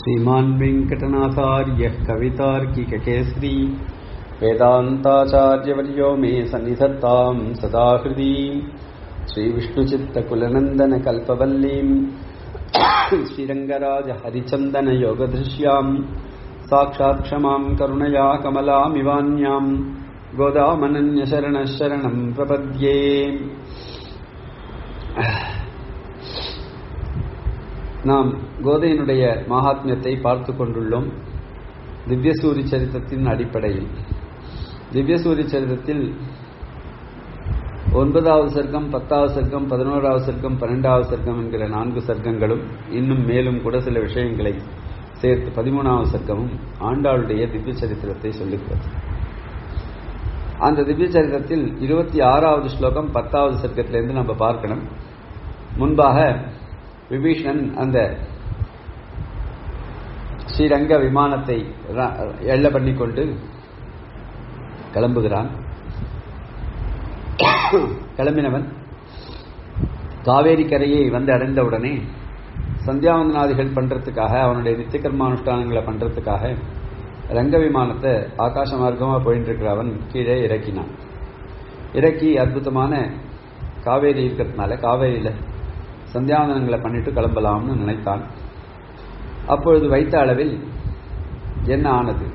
श्रीमान् वेङ्कटनाथार्यः कवितार्किककेसरी वेदान्ताचार्यवर्यो मे सन्निधत्ताम् सदा हृदि श्रीविष्णुचित्तकुलनन्दनकल्पवल्लीम् श्रीरङ्गराजहरिचन्दनयोगदृश्याम् साक्षात् क्षमाम् करुणया कमलामिवान्याम् गोदामनन्यशरणः शरणम् प्रपद्ये நாம் கோதையினுடைய மகாத்மியத்தை பார்த்து கொண்டுள்ளோம் திவ்யசூரி சரித்திரத்தின் அடிப்படையில் திவ்யசூரி சரித்திரத்தில் ஒன்பதாவது சர்க்கம் பத்தாவது சர்க்கம் பதினோராவது சர்க்கம் பன்னெண்டாவது சர்க்கம் என்கிற நான்கு சர்க்கங்களும் இன்னும் மேலும் கூட சில விஷயங்களை சேர்த்து பதிமூணாவது சர்க்கமும் ஆண்டாளுடைய திவ்ய சரித்திரத்தை சொல்லுகிறது அந்த திவ்ய சரித்திரத்தில் இருபத்தி ஆறாவது ஸ்லோகம் பத்தாவது சர்க்கத்திலிருந்து நம்ம பார்க்கணும் முன்பாக விபீஷணன் அந்த ஸ்ரீரங்க விமானத்தை எள்ள பண்ணிக்கொண்டு கிளம்புகிறான் கிளம்பினவன் காவேரி கரையை வந்து அடைந்தவுடனே சந்தியாவந்தனாதிகள் பண்றதுக்காக அவனுடைய நித்தியகர்மானுஷ்டானங்களை பண்றதுக்காக ரங்க விமானத்தை ஆகாச மார்க்கமாக போயிட்டு இருக்கிற அவன் கீழே இறக்கினான் இறக்கி அற்புதமான காவேரி இருக்கிறதுனால காவேரியில சந்தியாவந்தனங்களை பண்ணிட்டு கிளம்பலாம்னு நினைத்தான் அப்பொழுது வைத்த அளவில் என்ன ஆனது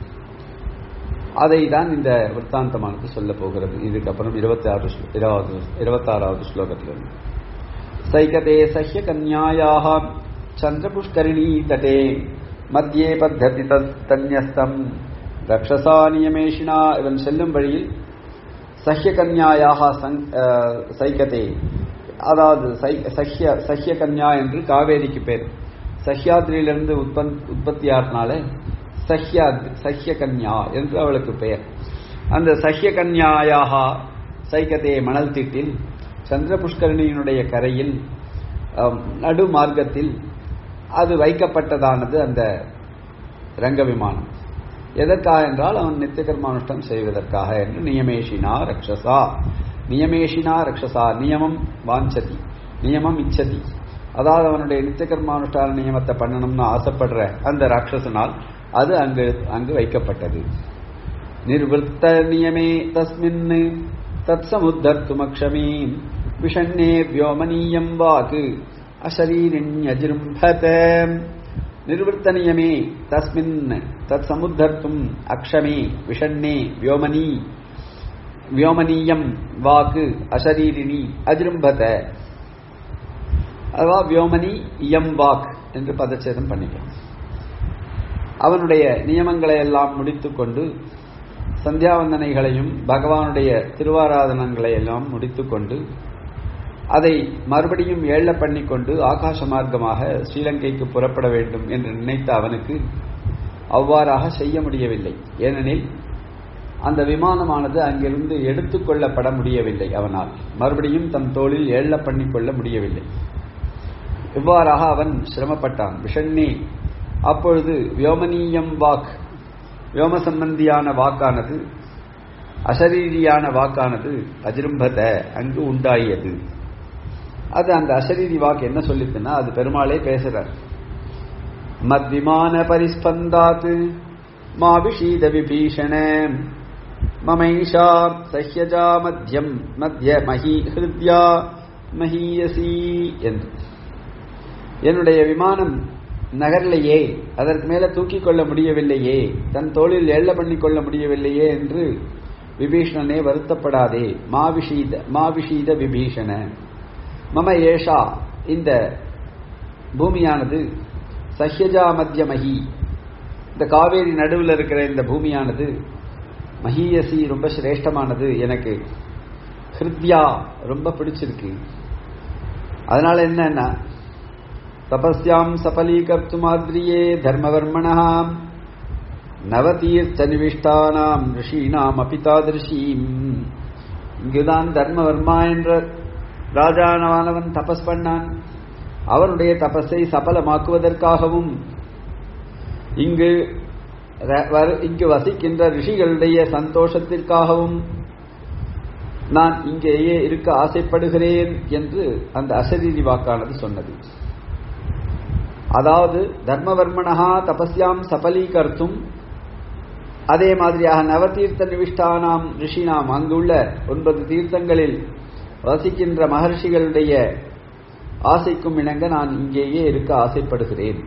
அதை தான் இந்த விற்த்தாந்தமானது சொல்ல போகிறது இதுக்கப்புறம் இருபத்தி ஆறு இருபது இருபத்தாறாவது ஸ்லோகத்திலிருந்து சைகதே சஹ்ய கன்யாயாக சந்திரபுஷ்கரிணி தட்டே மத்தியே பத்ததி தன்யஸ்தம் ரக்ஷசா நியமேஷினா இவன் செல்லும் வழியில் சஹ்ய கன்யாயாக சைகதே அதாவது சஹ்ய சஹ்ய கன்யா என்று காவேரிக்கு பேர் சஹ்யாத்ரியிலிருந்து உற்பத் உற்பத்தியாருனால சஹ்யா சஹ்ய கன்யா என்று அவளுக்கு பெயர் அந்த சஹ்ய கன்யாயாக சைகதே மணல் தீட்டில் சந்திர புஷ்கரணியினுடைய கரையில் நடு மார்க்கத்தில் அது வைக்கப்பட்டதானது அந்த ரங்க விமானம் எதற்காக என்றால் அவன் நித்தியகர்மானுஷ்டம் செய்வதற்காக என்று நியமேஷினா ரக்ஷசா நியமேஷினா ரக்ஷசா நியமம் வாஞ்சதி நியமம் இச்சதி அதாவது அவனுடைய நித்தியகர்மானுஷ்டான நியமத்தை பண்ணணும்னு ஆசைப்படுற அந்த ராட்சசனால் அது அங்கு அங்கு வைக்கப்பட்டது நிர்வத்த நியமே தஸ்மின் தத் சமுத்தர்த்துமக்ஷமீ விஷண்ணே வியோமனீயம் வாக்கு அசரீரிண்யஜிரும்பத நிர்வத்த நியமே தஸ்மின் தத் சமுத்தர்த்தும் அக்ஷமே விஷண்ணே வியோமனீ வியோமனீயம் வாக்கு அசரீரிணி அஜிரும்பத அதுவா வியோமனி இயம் வாக் என்று பதச்சேதம் பண்ணிக்கலாம் அவனுடைய நியமங்களை எல்லாம் முடித்துக்கொண்டு சந்தியாவந்தனைகளையும் பகவானுடைய திருவாராதனங்களை எல்லாம் முடித்துக்கொண்டு அதை மறுபடியும் ஏழ பண்ணிக்கொண்டு ஆகாச மார்க்கமாக ஸ்ரீலங்கைக்கு புறப்பட வேண்டும் என்று நினைத்த அவனுக்கு அவ்வாறாக செய்ய முடியவில்லை ஏனெனில் அந்த விமானமானது அங்கிருந்து எடுத்துக்கொள்ளப்பட முடியவில்லை அவனால் மறுபடியும் தன் தோளில் ஏழ பண்ணிக்கொள்ள முடியவில்லை இவ்வாறாக அவன் சிரமப்பட்டான் விஷண்ணே அப்பொழுது வியோமனீயம் வாக் வியோம சம்பந்தியான வாக்கானது அசரீரியான வாக்கானது அஜிரும்பத அங்கு உண்டாயியது அது அந்த அசரீரி வாக்கு என்ன சொல்லிச்சுன்னா அது பெருமாளே பேசுறார் மத்விமான பரிஸ்பந்தாத் மாபிஷீத விபீஷண மமைஷா சஹ்யஜா மத்தியம் மத்திய மகி ஹிருத்யா மஹீயசி என்று என்னுடைய விமானம் நகர்லையே அதற்கு மேல தூக்கிக் கொள்ள முடியவில்லையே தன் தோளில் எள்ள பண்ணி கொள்ள முடியவில்லையே என்று விபீஷணனே வருத்தப்படாதே மாவிஷீத மாவிஷீத விபீஷண மம ஏஷா இந்த பூமியானது சஹ்யஜா மத்திய மகி இந்த காவேரி நடுவில் இருக்கிற இந்த பூமியானது மஹீயசி ரொம்ப சிரேஷ்டமானது எனக்கு ஹிருத்யா ரொம்ப பிடிச்சிருக்கு அதனால என்னன்னா தபஸ்யாம் சபலீகர்த்துமாத்ரியே தர்மவர்மணாம் நவதீர்த்த நிவிஷ்டானாம் ரிஷீனாம் அபிதாதிருஷீம் இங்குதான் தர்மவர்மா என்ற ராஜானவானவன் தபஸ் பண்ணான் அவனுடைய தபஸை சபலமாக்குவதற்காகவும் இங்கு இங்கு வசிக்கின்ற ரிஷிகளுடைய சந்தோஷத்திற்காகவும் நான் இங்கேயே இருக்க ஆசைப்படுகிறேன் என்று அந்த அசரீரி வாக்கானது சொன்னது அதாவது தர்மவர்மணா தபஸ்யாம் சபலீகர்த்தும் அதே மாதிரியாக நவதீர்த்த நிவிஷ்டானாம் ரிஷினாம் அங்குள்ள ஒன்பது தீர்த்தங்களில் வசிக்கின்ற மகர்ஷிகளுடைய ஆசைக்கும் இணங்க நான் இங்கேயே இருக்க ஆசைப்படுகிறேன்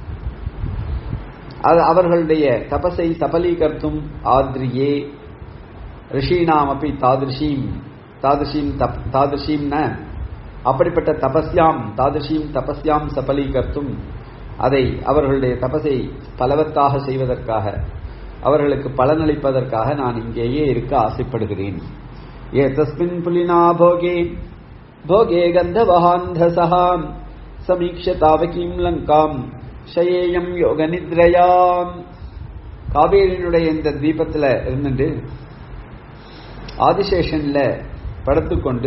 அது அவர்களுடைய தபசை சபலீகர்த்தும் ஆத்ரியே ரிஷீனாம் அப்படி தாதிருஷீம் தாதிருஷீம் தப் தாதிருஷீம்ன அப்படிப்பட்ட தபஸ்யாம் தாதிருஷீம் தபஸ்யாம் சபலீகர்த்தும் அதை அவர்களுடைய தபசை பலவத்தாக செய்வதற்காக அவர்களுக்கு பலனளிப்பதற்காக நான் இங்கேயே இருக்க ஆசைப்படுகிறேன் ஏ தஸ்மின் புலினா போகே போகே கந்தவஹாந்தசகாம் சமீக்ஷ தாவகீம் லங்காம் ஷயேயம் யோக நித்ரயாம் காவேரியினுடைய இந்த தீபத்தில் இருந்துட்டு ஆதிசேஷன்ல படுத்துக்கொண்டு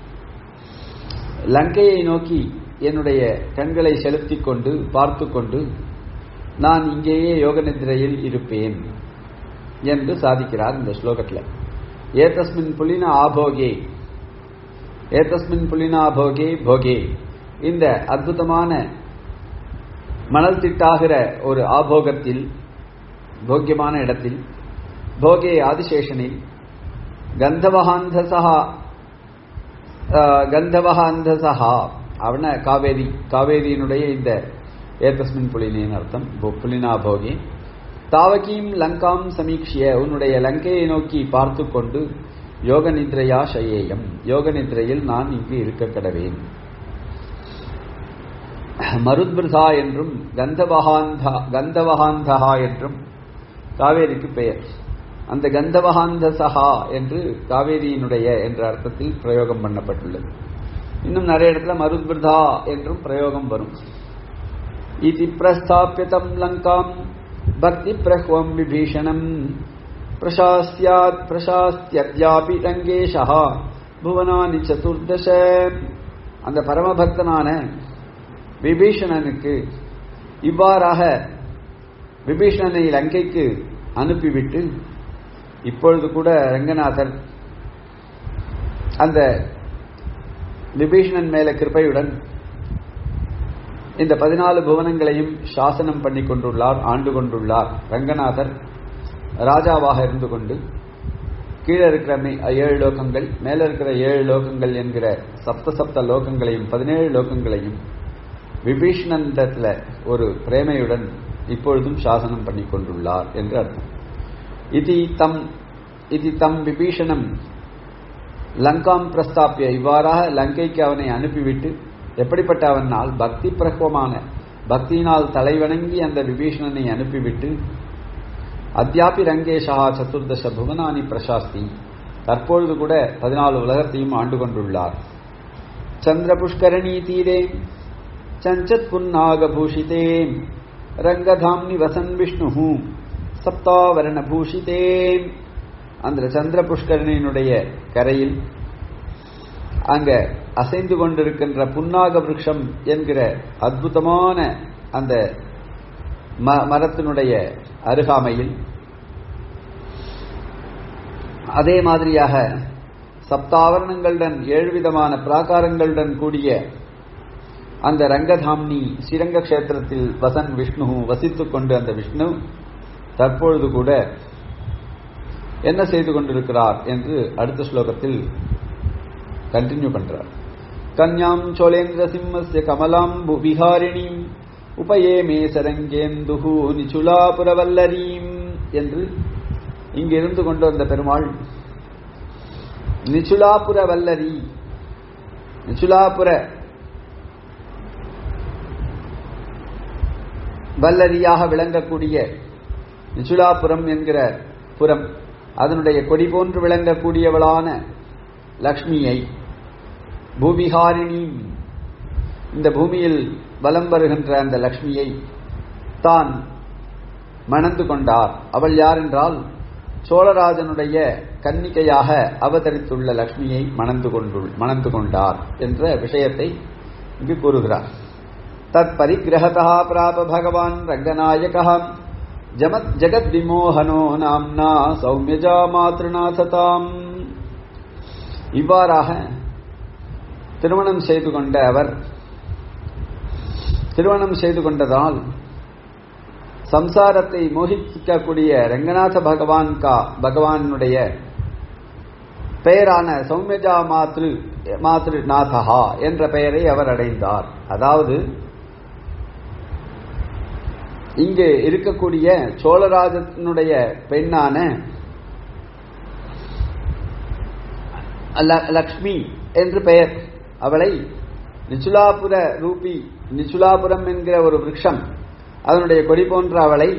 லங்கையை நோக்கி என்னுடைய கண்களை செலுத்திக் கொண்டு பார்த்து கொண்டு நான் இங்கேயே யோக நிதிரையில் இருப்பேன் என்று சாதிக்கிறார் இந்த ஸ்லோகத்தில் ஏதஸ்மின் புலின ஆபோகே ஏதஸ்மின் புலின ஆபோகே போகே இந்த அற்புதமான மணல் திட்டாகிற ஒரு ஆபோகத்தில் போக்கியமான இடத்தில் போகே ஆதிசேஷனில் கந்தவஹாந்தசா கந்தவஹாந்தசா அவன காவேரி காவேரியினுடைய இந்த ஏதஸ்மின் புலினின் அர்த்தம் புலினா போகி தாவகீம் லங்காம் சமீக்ஷிய உன்னுடைய லங்கையை நோக்கி பார்த்து கொண்டு யோக நித்ரையா ஷயேயம் யோக நித்ரையில் நான் இங்கு இருக்க கடவேன் மருத்பிருதா என்றும் கந்தவஹாந்தா கந்தவஹாந்தஹா என்றும் காவேரிக்கு பெயர் அந்த கந்தவஹாந்தசஹா என்று காவேரியினுடைய என்ற அர்த்தத்தில் பிரயோகம் பண்ணப்பட்டுள்ளது இன்னும் நிறைய இடத்துல மருத்பிருதா என்றும் பிரயோகம் வரும் இதி பிரஸ்தாபியதம் லங்காம் பக்தி பிரஹ்வம் விபீஷணம் பிரசாஸ்தியாத் பிரசாஸ்தியத்யாபி ரங்கேஷா புவனானி சதுர்தச அந்த பரமபக்தனான விபீஷணனுக்கு இவ்வாறாக விபீஷணனை லங்கைக்கு அனுப்பிவிட்டு இப்பொழுது கூட ரங்கநாதர் அந்த விபீஷணன் மேல கிருப்பையுடன் இந்த பதினாலு புவனங்களையும் சாசனம் பண்ணி கொண்டுள்ளார் ஆண்டு கொண்டுள்ளார் ரங்கநாதர் ராஜாவாக இருந்து கொண்டு கீழே இருக்கிற ஏழு லோகங்கள் மேல இருக்கிற ஏழு லோகங்கள் என்கிற சப்த சப்த லோகங்களையும் பதினேழு லோகங்களையும் விபீஷணத்துல ஒரு பிரேமையுடன் இப்பொழுதும் சாசனம் பண்ணி கொண்டுள்ளார் என்று அர்த்தம் இது தம் இது தம் விபீஷணம் லங்காம் பிரஸ்தாப்பிய இவ்வாறாக லங்கைக்கு அவனை அனுப்பிவிட்டு எப்படிப்பட்ட அவனால் பக்தி பிரகவமான பக்தியினால் தலைவணங்கி அந்த விபீஷணனை அனுப்பிவிட்டு அத்தியாபி ரங்கேஷா சதுர்தச புவனானி பிரசாஸ்தி தற்பொழுது கூட பதினாலு உலகத்தையும் ஆண்டு கொண்டுள்ளார் சந்திர புஷ்கரணி தீரே சஞ்சத் புன்னாகபூஷிதே ரங்கதாம்னி வசன் விஷ்ணு சப்தாவரண பூஷிதே அந்த சந்திர புஷ்கரணியினுடைய கரையில் அங்க அசைந்து கொண்டிருக்கின்ற புன்னாக விருட்சம் என்கிற அற்புதமான அந்த மரத்தினுடைய அருகாமையில் அதே மாதிரியாக சப்தாவரணங்களுடன் ஏழு விதமான பிராகாரங்களுடன் கூடிய அந்த ரங்கதாம்னி ஸ்ரீரங்க கஷேத்திரத்தில் வசன் விஷ்ணு வசித்துக் கொண்டு அந்த விஷ்ணு தற்பொழுது கூட என்ன செய்து கொண்டிருக்கிறார் என்று அடுத்த ஸ்லோகத்தில் கண்டினியூ பண்றார் கன்யாம் சோலேந்திர சிம்மஸ்ய கமலாம் விஹாரிணீம் உபயே மே சரங்கேந்துகு நிச்சுலாபுரவல்லரீம் என்று இங்கு இருந்து கொண்டு வந்த பெருமாள் நிச்சுலாபுர வல்லரி நிச்சுலாபுர வல்லரியாக விளங்கக்கூடிய நிச்சுலாபுரம் என்கிற புறம் அதனுடைய கொடி போன்று விளங்கக்கூடியவளான லக்ஷ்மியை பூமிஹாரிணி இந்த பூமியில் வலம் வருகின்ற அந்த லக்ஷ்மியை தான் மணந்து கொண்டார் அவள் யார் என்றால் சோழராஜனுடைய கன்னிகையாக அவதரித்துள்ள லக்ஷ்மியை மணந்து கொண்டு மணந்து கொண்டார் என்ற விஷயத்தை இங்கு கூறுகிறார் தத் பரிகிரகதா பிராப பகவான் ரங்கநாயகா ஜமத் ஜெகத் விமோகனோ நாம்னா சௌமியஜா மாத்ருநாததாம் இவ்வாறாக திருமணம் செய்து கொண்ட அவர் திருமணம் செய்து கொண்டதால் சம்சாரத்தை மோகிக்கக்கூடிய ரங்கநாத பகவான் கா பகவானுடைய பெயரான சௌமியஜா மாத்ரு மாத்ரு நாதஹா என்ற பெயரை அவர் அடைந்தார் அதாவது இங்கு இருக்கக்கூடிய சோழராஜனுடைய பெண்ணான லக்ஷ்மி என்று பெயர் அவளை நிச்சுலாபுர ரூபி நிச்சுலாபுரம் என்கிற ஒரு விரக்ஷம் அதனுடைய கொடி போன்ற அவளை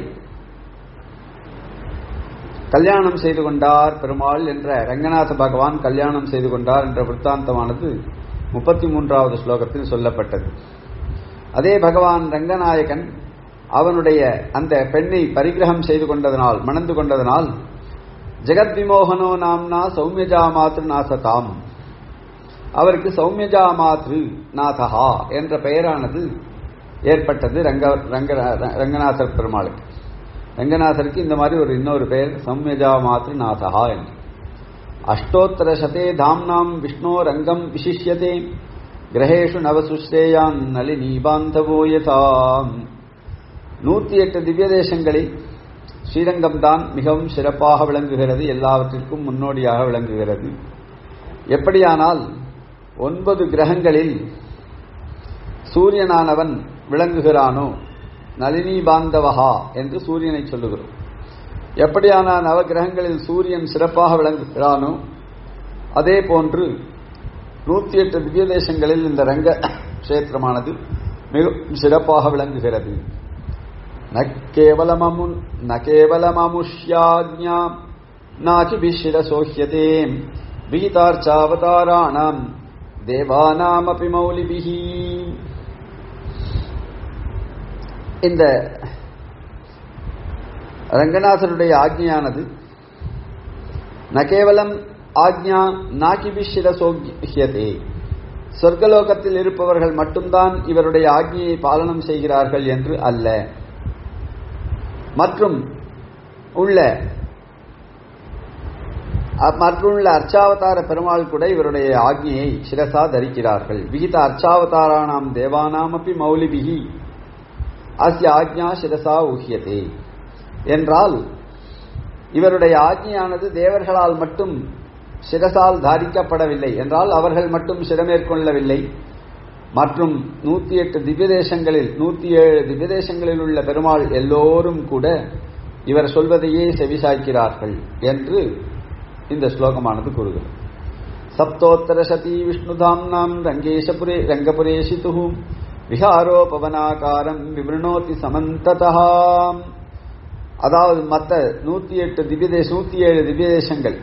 கல்யாணம் செய்து கொண்டார் பெருமாள் என்ற ரங்கநாத பகவான் கல்யாணம் செய்து கொண்டார் என்ற விற்த்தாந்தமானது முப்பத்தி மூன்றாவது ஸ்லோகத்தில் சொல்லப்பட்டது அதே பகவான் ரங்கநாயகன் அவனுடைய அந்த பெண்ணை பரிகிரகம் செய்து கொண்டதனால் மணந்து கொண்டதனால் ஜெகத் விமோகனோ நாம்னா சௌமியஜா மாத்ரு நாசதாம் அவருக்கு சௌமியஜா மாத்ரு நாதஹா என்ற பெயரானது ஏற்பட்டது ரங்க ரங்க ரங்கநாதர் பெருமாளுக்கு ரங்கநாதருக்கு இந்த மாதிரி ஒரு இன்னொரு பெயர் சௌமியஜா மாத்ரு நாதஹா என்று அஷ்டோத்தர சதே தாம்னாம் விஷ்ணோ ரங்கம் விசிஷ்யதே கிரகேஷு நவசுஸ்ரேயான் நளினி பாந்தவோயதாம் நூத்தி எட்டு திவ்ய தேசங்களில் ஸ்ரீரங்கம் தான் மிகவும் சிறப்பாக விளங்குகிறது எல்லாவற்றிற்கும் முன்னோடியாக விளங்குகிறது எப்படியானால் ஒன்பது கிரகங்களில் சூரியனானவன் விளங்குகிறானோ நளினி பாந்தவஹா என்று சூரியனை சொல்லுகிறோம் எப்படியான நவகிரகங்களில் சூரியன் சிறப்பாக விளங்குகிறானோ அதே போன்று நூத்தி எட்டு திவ்ய தேசங்களில் இந்த ரங்க கஷேத்திரமானது மிகவும் சிறப்பாக விளங்குகிறது न केवलममु न केवलममुष्याज्ञा नाचिभिशिरसोह्यते विहितार्चावताराणाम् தேவானாமபி மௌலிபிஹி இந்த ரங்கநாதனுடைய ஆக்ஞையானது ந கேவலம் ஆக்ஞா நாகிபிஷிரசோகியதே சொர்க்கலோகத்தில் இருப்பவர்கள் மட்டும்தான் இவருடைய ஆக்ஞையை பாலனம் செய்கிறார்கள் என்று அல்ல மற்றும் உள்ள மற்றுள்ள அர்ச்சாவதார பெருமாள் கூட இவருடைய ஆக்ஞையை சிரசா தரிக்கிறார்கள் விகித அர்ச்சாவதாரானாம் தேவானாம் அப்படி மௌலிபிகி அஸ்ய ஆக்ஞா சிரசா ஊகியதே என்றால் இவருடைய ஆக்ஞையானது தேவர்களால் மட்டும் சிரசால் தாரிக்கப்படவில்லை என்றால் அவர்கள் மட்டும் சிரமேற்கொள்ளவில்லை மற்றும் நூத்தி எட்டு திவ்ய தேசங்களில் நூத்தி ஏழு திவ்ய தேசங்களில் உள்ள பெருமாள் எல்லோரும் கூட இவர் சொல்வதையே செவிசாய்க்கிறார்கள் என்று இந்த ஸ்லோகமானது கூறுகிறது சப்தோத்தர சதி விஷ்ணுதாம்னாம் ரங்கேஷபுரே ரங்கபுரேஷிது விஹாரோபவனாகாரம் விவృணோதி சமந்ததாம் அதாவது மற்ற நூத்தி எட்டு திவ்ய தேச நூத்தி ஏழு திவ்ய தேசங்கள்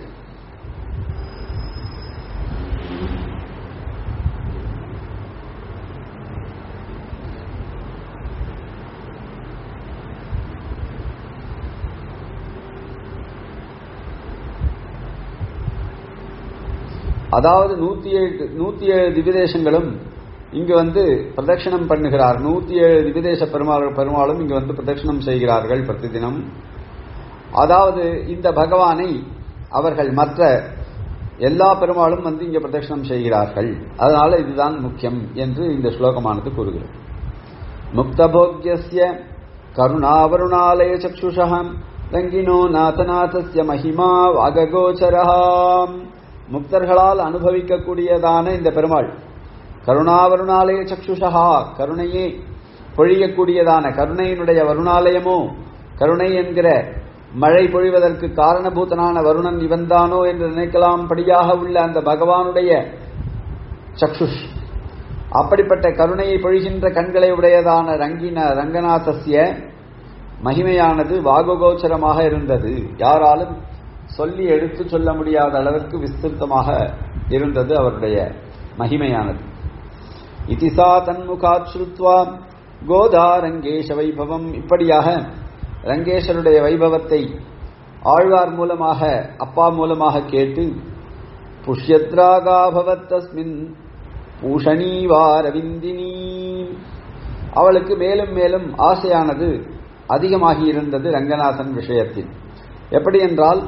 அதாவது நூத்தி ஏழு நூத்தி ஏழு திவ்யதேசங்களும் இங்கு வந்து பிரதட்சணம் பண்ணுகிறார் நூத்தி ஏழு திவ்யதேச பெருமாள் பெருமாளும் இங்கு வந்து பிரதட்சணம் செய்கிறார்கள் பிரதிதினம் அதாவது இந்த பகவானை அவர்கள் மற்ற எல்லா பெருமாளும் வந்து இங்கே பிரதட்சணம் செய்கிறார்கள் அதனால இதுதான் முக்கியம் என்று இந்த ஸ்லோகமானது கூறுகிறது முக்தபோக்கிய கருணாவருணாலய சக்ஷுஷம் ரங்கினோ நாதநாதஸ்ய மகிமா வாககோச்சரஹாம் முக்தர்களால் அனுபவிக்கக்கூடியதான இந்த பெருமாள் கருணாவருணாலய சக்ஷுஷா கருணையே பொழியக்கூடியதான கருணையினுடைய வருணாலயமோ கருணை என்கிற மழை பொழிவதற்கு காரணபூதனான வருணன் இவன்தானோ என்று நினைக்கலாம் படியாக உள்ள அந்த பகவானுடைய சக்ஷுஷ் அப்படிப்பட்ட கருணையை பொழிகின்ற கண்களை உடையதான ரங்கின ரங்கநாதஸ்ய மகிமையானது வாககோச்சரமாக இருந்தது யாராலும் சொல்லி எடுத்து சொல்ல முடியாத அளவிற்கு விஸ்திருத்தமாக இருந்தது அவருடைய மகிமையானது இதிசா தன்முகாத் ஸ்ருத்வா கோதா ரங்கேஷ வைபவம் இப்படியாக ரங்கேஷருடைய வைபவத்தை ஆழ்வார் மூலமாக அப்பா மூலமாக கேட்டு புஷ்யத்ராகாபவத் தஸ்மின் பூஷணீவாரவிந்தினி அவளுக்கு மேலும் மேலும் ஆசையானது அதிகமாகி இருந்தது ரங்கநாதன் விஷயத்தில் எப்படி என்றால்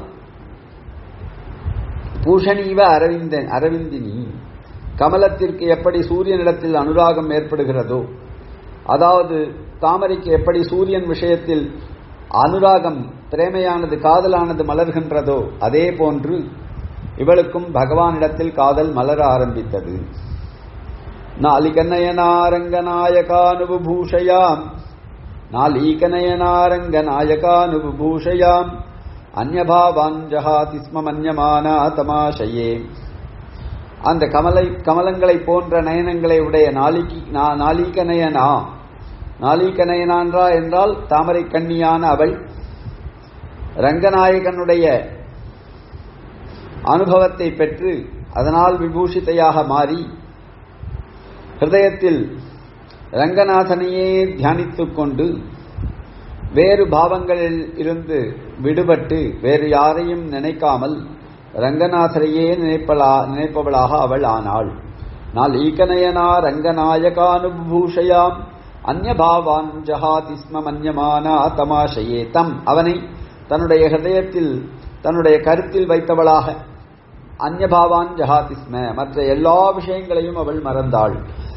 பூஷணீவ அரவிந்தன் அரவிந்தினி கமலத்திற்கு எப்படி சூரியனிடத்தில் அனுராகம் ஏற்படுகிறதோ அதாவது தாமரைக்கு எப்படி சூரியன் விஷயத்தில் அனுராகம் பிரேமையானது காதலானது மலர்கின்றதோ அதே போன்று இவளுக்கும் பகவானிடத்தில் காதல் மலர ஆரம்பித்தது நாலிகநயனாரங்கநாயகானுபூஷயாம் நாலீகநயனாரங்கநாயகானுபூஷயாம் அந்யபாவான் ஜஹாதி ஸ்ம மன்யமானா தமாஷயே அந்த கமலை கமலங்களை போன்ற நயனங்களை உடைய நாளிகி நாளீக நயனா நாளீக நயனான்றா என்றால் தாமரை கண்ணியான அவள் ரங்கநாயகனுடைய அனுபவத்தை பெற்று அதனால் விபூஷிதையாக மாறி ஹிருதயத்தில் ரங்கநாதனையே தியானித்துக் கொண்டு வேறு பாவங்களில் இருந்து விடுபட்டு வேறு யாரையும் நினைக்காமல் ரங்கநாதரையே நினைப்பலா நினைப்பவளாக அவள் ஆனாள் நாள் ஈகநயனா ரங்கநாயகானுபூஷயாம் அந்நபாவான் ஜஹாதி ஸ்ம மன்யமானா தமாஷையே தம் அவனை தன்னுடைய ஹிருதயத்தில் தன்னுடைய கருத்தில் வைத்தவளாக அந்நபாவான் ஜஹாதி ஸ்ம மற்ற எல்லா விஷயங்களையும் அவள் மறந்தாள்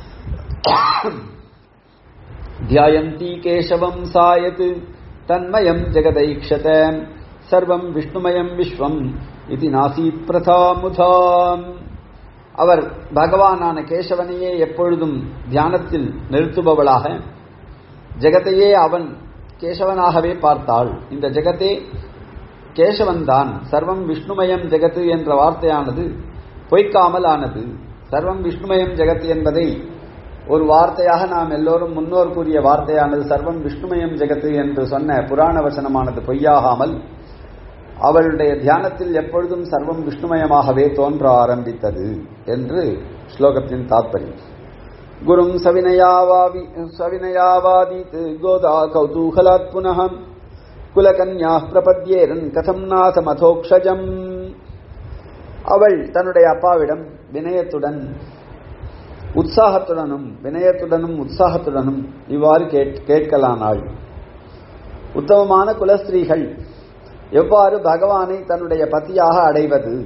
தியாயந்தி கேசவம் சாயத் தன்மயம் ஜெகதைக்ஷத சர்வம் விஷ்ணுமயம் விஸ்வம் இது நாசீத் பிரதா முதாம் அவர் பகவானான கேசவனையே எப்பொழுதும் தியானத்தில் நிறுத்துபவளாக ஜெகத்தையே அவன் கேசவனாகவே பார்த்தாள் இந்த ஜெகத்தே கேசவன்தான் சர்வம் விஷ்ணுமயம் ஜெகத்து என்ற வார்த்தையானது பொய்க்காமல் ஆனது சர்வம் விஷ்ணுமயம் ஜெகத் என்பதை ஒரு வார்த்தையாக நாம் எல்லோரும் முன்னோர் கூறிய வார்த்தையானது சர்வம் விஷ்ணுமயம் ஜெகத்து என்று சொன்ன புராண வசனமானது பொய்யாகாமல் அவளுடைய தியானத்தில் எப்பொழுதும் சர்வம் விஷ்ணுமயமாகவே தோன்ற ஆரம்பித்தது என்று ஸ்லோகத்தின் தாத்பரியம் குரும் சவினயாவாவி சவினயாவாதீத் கோதா கௌதூகலாத் புனः குலகன்யா பிரபத்யேரன் கதம் நாசமதோக்ஷஜம் அவள் தன்னுடைய அப்பாவிடம் வினயத்துடன் உற்சாகத்துடனும் வினயத்துடனும் உற்சாகத்துடனும் இவ்வாறு கேட்கலானாள் உத்தமமான குலஸ்திரீகள் எவ்வாறு பகவானை தன்னுடைய பத்தியாக அடைவது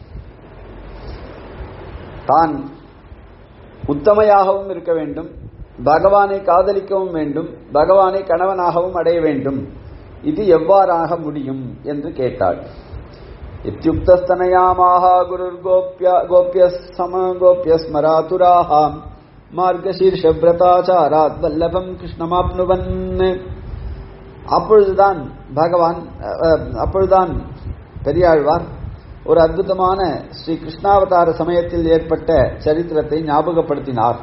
தான் உத்தமையாகவும் இருக்க வேண்டும் பகவானை காதலிக்கவும் வேண்டும் பகவானை கணவனாகவும் அடைய வேண்டும் இது எவ்வாறாக முடியும் என்று கேட்டாள் இத்தியுக்தஸ்தனயாமாக குருர் கோப்ய கோப்ய சம கோப்ய ஸ்மராதுராக மார்கசீர்ஷ விரதாச்சாராத் வல்லபம் கிருஷ்ணமாப்னுவன் அப்பொழுதுதான் பகவான் அப்பொழுதுதான் பெரியாழ்வார் ஒரு அற்புதமான ஸ்ரீ கிருஷ்ணாவதார சமயத்தில் ஏற்பட்ட சரித்திரத்தை ஞாபகப்படுத்தினார்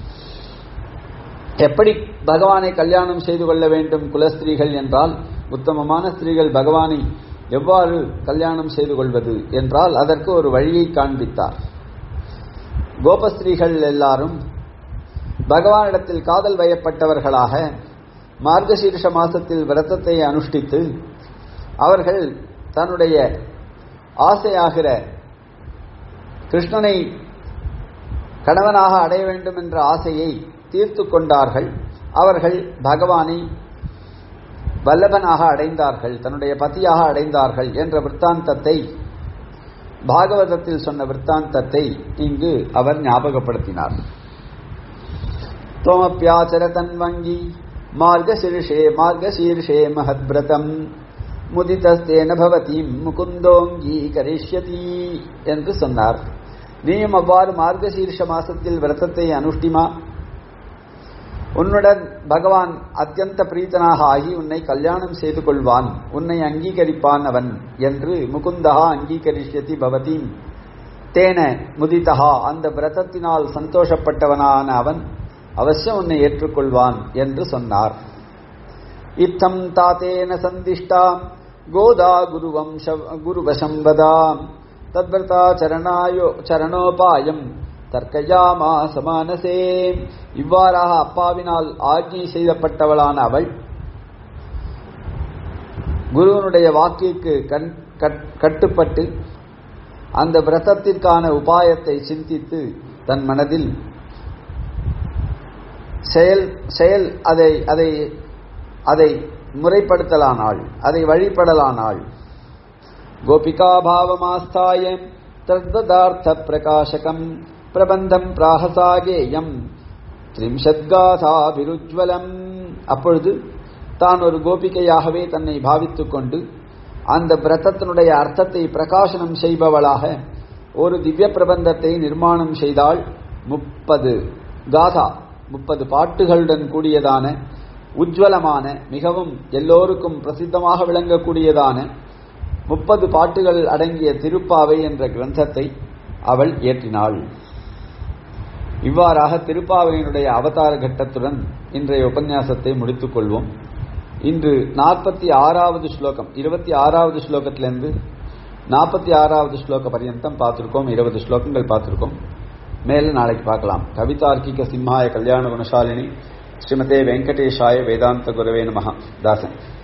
எப்படி பகவானை கல்யாணம் செய்து கொள்ள வேண்டும் குலஸ்திரீகள் என்றால் உத்தமமான ஸ்திரீகள் பகவானை எவ்வாறு கல்யாணம் செய்து கொள்வது என்றால் அதற்கு ஒரு வழியை காண்பித்தார் கோபஸ்திரீகள் எல்லாரும் பகவானிடத்தில் காதல் வயப்பட்டவர்களாக மார்கசீர்ஷ மாசத்தில் விரதத்தை அனுஷ்டித்து அவர்கள் தன்னுடைய ஆசையாகிற கிருஷ்ணனை கணவனாக அடைய வேண்டும் என்ற ஆசையை தீர்த்து கொண்டார்கள் அவர்கள் பகவானை வல்லபனாக அடைந்தார்கள் தன்னுடைய பத்தியாக அடைந்தார்கள் என்ற விற்த்தாந்தத்தை பாகவதத்தில் சொன்ன விற்த்தாந்தத்தை இங்கு அவர் ஞாபகப்படுத்தினார் தோமப்பியாச்சர தன்வங்கி மார்கசீர்ஷே மார்கசீர்ஷே மகத்பிரதம் முதிதஸ்தேன பவதீம் முகுந்தோங்கி கரிஷ்யதி என்று சொன்னார் நீயும் அவ்வாறு மார்கசீர்ஷ மாசத்தில் விரதத்தை அனுஷ்டிமா உன்னுடன் பகவான் அத்தியந்த பிரீத்தனாக ஆகி உன்னை கல்யாணம் செய்து கொள்வான் உன்னை அங்கீகரிப்பான் அவன் என்று முகுந்தகா அங்கீகரிஷ்யதி பவதீம் தேன முதிதகா அந்த விரதத்தினால் சந்தோஷப்பட்டவனான அவன் அவசியம் உன்னை ஏற்றுக்கொள்வான் என்று சொன்னார் இத்தம் தாத்தேன சந்திஷ்டா கோதா குருவம்ச குருவசம்பதாம் தத்வர்த்தா சரணாயோ சரணோபாயம் தர்க்கயாமா சமானசே இவ்வாறாக அப்பாவினால் ஆஜ்ஞை செய்யப்பட்டவளான அவள் குருவனுடைய வாக்கிற்கு கண் கட்டுப்பட்டு அந்த விரதத்திற்கான உபாயத்தை சிந்தித்து தன் மனதில் செயல் செயல் அதை அதை அதை முறைப்படுத்தலானாள் அதை வழிபடலானாள் கோபிகா பாவமாஸ்தாய தத்வதார்த்த பிரகாசகம் பிரபந்தம் பிராகசாகேயம் திரிம்ஷத்காசாபிருஜ்வலம் அப்பொழுது தான் ஒரு கோபிகையாகவே தன்னை பாவித்துக் கொண்டு அந்த பிரத்தத்தினுடைய அர்த்தத்தை பிரகாசனம் செய்பவளாக ஒரு திவ்ய பிரபந்தத்தை நிர்மாணம் செய்தால் முப்பது காதா முப்பது பாட்டுகளுடன் கூடியதான உஜ்வலமான மிகவும் எல்லோருக்கும் பிரசித்தமாக விளங்கக்கூடியதான முப்பது பாட்டுகள் அடங்கிய திருப்பாவை என்ற கிரந்தத்தை அவள் இயற்றினாள் இவ்வாறாக திருப்பாவையினுடைய அவதார கட்டத்துடன் இன்றைய உபன்யாசத்தை முடித்துக் கொள்வோம் இன்று நாற்பத்தி ஆறாவது ஸ்லோகம் இருபத்தி ஆறாவது ஸ்லோகத்திலிருந்து நாற்பத்தி ஆறாவது ஸ்லோக பரியந்தம் பார்த்திருக்கோம் இருபது ஸ்லோகங்கள் பார்த்திருக்கோம் மேல நாளைக்கு பார்க்கலாம் கவிதார்க்கிக சிம்ஹாய கல்யாண குணசாலினி ஸ்ரீமதே வெங்கடேஷாய வேதாந்த குரவே நமஹ தாசன்